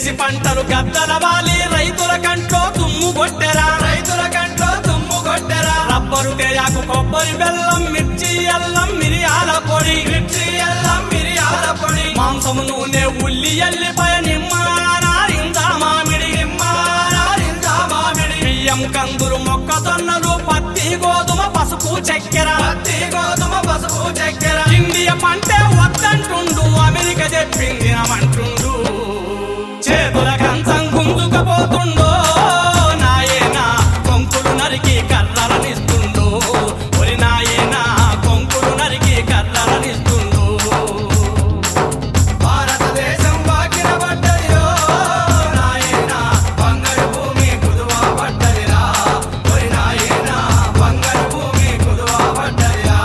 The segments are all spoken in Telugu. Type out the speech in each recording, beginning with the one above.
విదేశీ పంటలు గద్దల వాలి రైతుల కంట్లో తుమ్ము కొట్టెరా రైతుల కంట్లో తుమ్ము కొట్టెరా రబ్బరు తేయాకు కొబ్బరి బెల్లం మిర్చి అల్లం మిరియాల పొడి మిర్చి అల్లం మిరియాల పొడి మాంసము నూనె ఉల్లి ఎల్లిపాయ నిమ్మ నారింజ మామిడి నిమ్మ నారింజ మామిడి బియ్యం కందులు మొక్కజొన్నలు పత్తి గోధుమ పసుపు చక్కెర పత్తి గోధుమ పసుపు చక్కెర ఇండియా పంటే వద్దంటుండు అమెరికా చెప్పింది నమంటుండు చేతుల కంచం గుంజుకపోతుండో నాయనా కొంకులు నరికి కర్రలనిస్తుండు ఒరి నాయనా కొంకులు నరికి కర్రలనిస్తుండు భారతదేశం బాకిన పడ్డదిరో నాయనా బంగారు భూమి కుదువా పడ్డదిరా ఒరి నాయనా బంగారు భూమి కుదువా పడ్డదిరా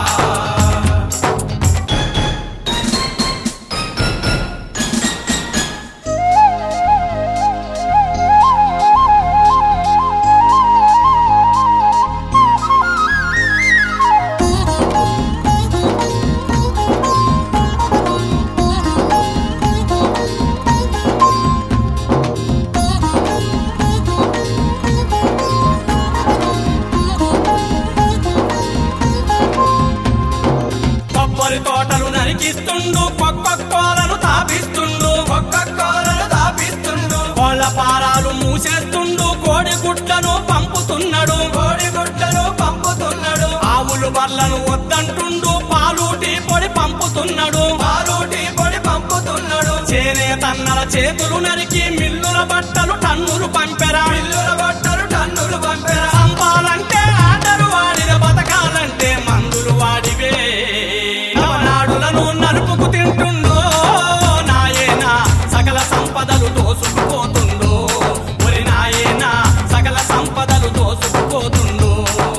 కొబ్బరి తోటలు నరికిస్తుండు కొక్క కోలను తాపిస్తుండు కొక్క కోలను తాపిస్తుండు కోళ్ళ పారాలు మూసేస్తుండు కోడి గుడ్లను పంపుతున్నాడు కోడి గుడ్లను పంపుతున్నాడు ఆవులు బర్లను వద్దంటుండు పాలూటి పొడి పంపుతున్నాడు పాలూటి పొడి పంపుతున్నాడు చేనే తన్నల చేతులు నరికి మిల్లుల బట్టలు టన్నులు పంపెరా మిల్లుల బట్టలు టన్నులు పంపెరా సంపాలంటే ఆటలు వాడిన బతకాలంటే మందులు వాడివే నవనాడులను నలుపుకు తింటుండో నాయనా సకల సంపదలు దోసుకుపోతుండో ఒరి నాయనా సకల సంపదలు దోసుకుపోతుండో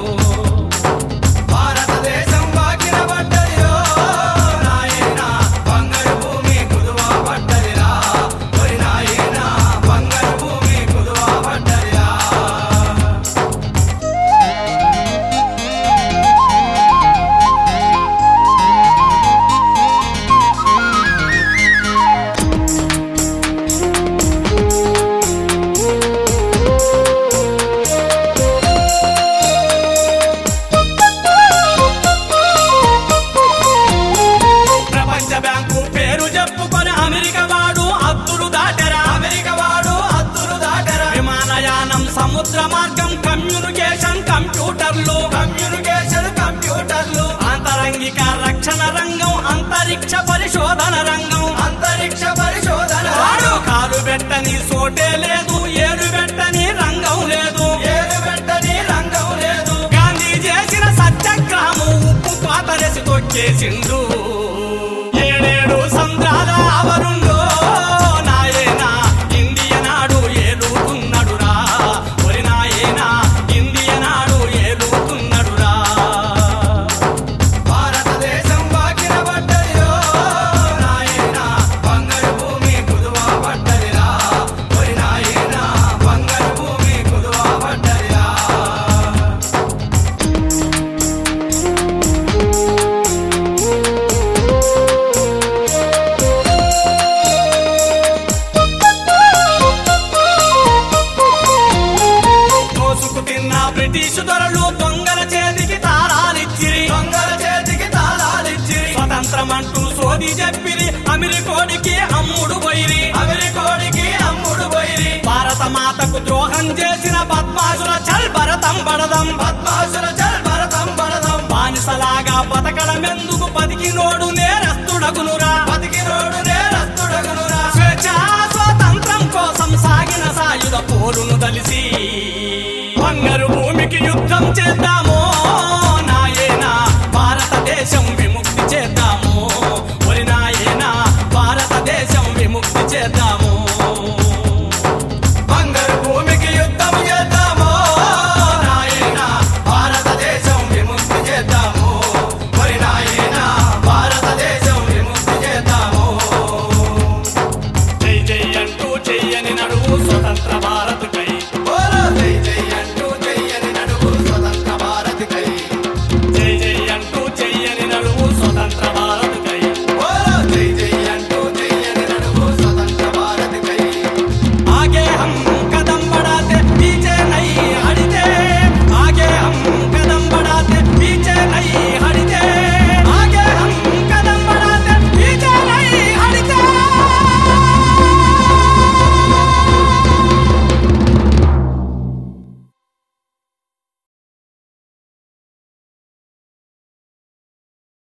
భారతదేశం బాకిన పడ్డదిరో నాయనా బంగారు భూమి కుదువా పడ్డదిరా ఒరి నాయనా బంగారు భూమి కుదువా పడ్డదిరా ప్రపంచ బ్యాంకు పేరు చెప్పుకొని అమెరికా వాడు అద్దులు దాటరా అమెరికా వాడు అద్దులు దాటరా విమానయానం సముద్ర మార్గం కమ్యూనికేషన్ కంప్యూటర్లు కమ్యూనికేషన్ కంప్యూటర్లు అంతరంగిక రక్షణ రంగం అంతరిక్ష పరిశోధన రంగం అంతరిక్ష పరిశోధన వాడు కాలు పెట్టని సోటే లేదు ఏడు పెట్టని రంగం లేదు ఏడు పెట్టని రంగం లేదు గాంధీ చేసిన సత్యాగ్రహము ఉప్పు పాతరేసి తొక్కేసిండు ఏడేడు సంద్రాల ఆవరుండో నాయనా ఇండియ నాడు ఏలుతున్నాడురా ఒరి నాయనా ఇండియ నాడు ఏలుతున్నాడురా భారతదేశం బాకిన పడ్డదిరో నాయనా బంగారు భూమి కుదువా పడ్డదిరా ఒరి నాయనా బంగారు భూమి కుదువా పడ్డదిరా దోసుకు తిన్న బ్రిటిష్ దొరలు దొంగల చేతికి తాళాలిచ్చిరి దొంగల చేతికి తాళాలిచ్చిరి స్వతంత్రం అంటూ సోది చెప్పిరి అమెరికోడికి అమ్ముడు పోయిరి అమెరికోడికి అమ్ముడు పోయిరి భారత మాతకు ద్రోహం చేసిన పద్మాసుల చల్ భరతం బడదం పద్మాసుల చల్ భరతం బడదం బానిసలాగా బతకడమెందుకు బతికినోడు నేరస్తుడగునురా బతికినోడు నేరస్తుడగునురా స్వేచ్ఛ స్వాతంత్రం కోసం సాగిన సాయుధ పోరును కలిసి బంగారు భూమికి యుద్ధం చేద్దాము నాయనా భారతదేశం విముక్తి చేద్దాము ఒరి నాయనా భారతదేశం విముక్తి చేద్దాము